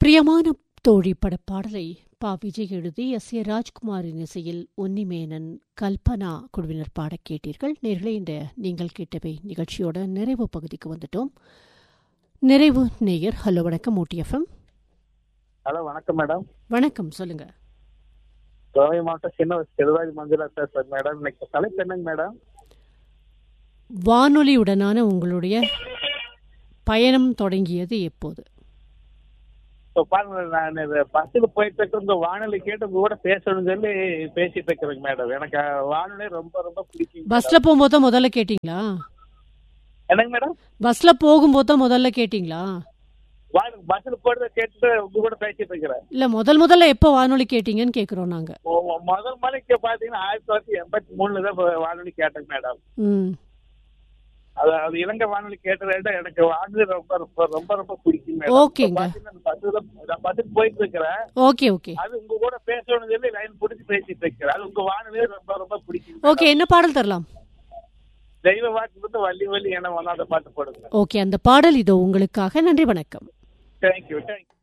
பிரியமான தோழி படப்பாடலை பா விஜய் எழுதி எஸ் ஏ ராஜ்குமாரின் இசையில் உன்னிமேனன் கல்பனா குழுவினர் பாடக் கேட்டீர்கள் நேர்களே இந்த நீங்கள் கேட்டவை நிகழ்ச்சியோட நிறைவு பகுதிக்கு வந்துட்டோம் நிறைவு நேயர் ஹலோ வணக்கம் ஊட்டிஎஃப்எம் ஹலோ வணக்கம் மேடம் வணக்கம் சொல்லுங்க கோவை மாவட்டம் சின்ன செல்வாஜ் மஞ்சுளா சார் மேடம் இன்னைக்கு தலைப்பு என்னங்க மேடம் வானொலியுடனான உங்களுடைய பயணம் தொடங்கியது எப்போது இப்போ பாருங்க நான் பஸ்ஸில் போயிட்டு இருக்க இந்த வானொலி கேட்டு உங்க கூட பேசணும்னு சொல்லி பேசிட்டு இருக்கிறேங்க மேடம் எனக்கு வானொலி ரொம்ப ரொம்ப பிடிக்கும் பஸ்ல போகும்போது தான் முதல்ல கேட்டீங்களா என்னங்க மேடம் பஸ்ல போகும்போது தான் முதல்ல கேட்டீங்களா பஸ்ஸில் போயிட்டு கேட்டுட்டு உங்க கூட பேசிட்டு இருக்கிறேன் இல்ல முதல் முதல்ல எப்போ வானொலி கேட்டீங்கன்னு கேக்குறோம் நாங்க மொ- மொ- முதல் மலைக்கு பாத்தீங்கன்னா ஆயிரத்தி தொள்ளாயிரத்தி எண்பத்தி மூணுல தான் இப்ப வானொலி கேட்டேங்க மேடம் ம் அது அது இலங்கை வானொலி கேட்டதை விட எனக்கு வானொலி ரொம்ப ரொம்ப ரொம்ப ரொம்ப பிடிக்கும் மேடம் ஓகேங்க. பஸ்ஸில் பஸ்ஸுக்கு போயிட்டு இருக்கிறேன் ஓகே ஓகே அது உங்க கூட பேசணும்னு சொல்லி லைன் பிடிச்சி பேசிட்டு இருக்கிறேன் அது உங்க வானொலியே ரொம்ப ரொம்ப பிடிக்கும் ஓகே என்ன பாடல் தரலாம் தெய்வ வாக்கு வந்து வள்ளி வள்ளி என வந்தாத பாட்டு போடுங்க ஓகே அந்த பாடல் இதோ உங்களுக்காக நன்றி வணக்கம் தேங்க்யூ தேங்க்யூ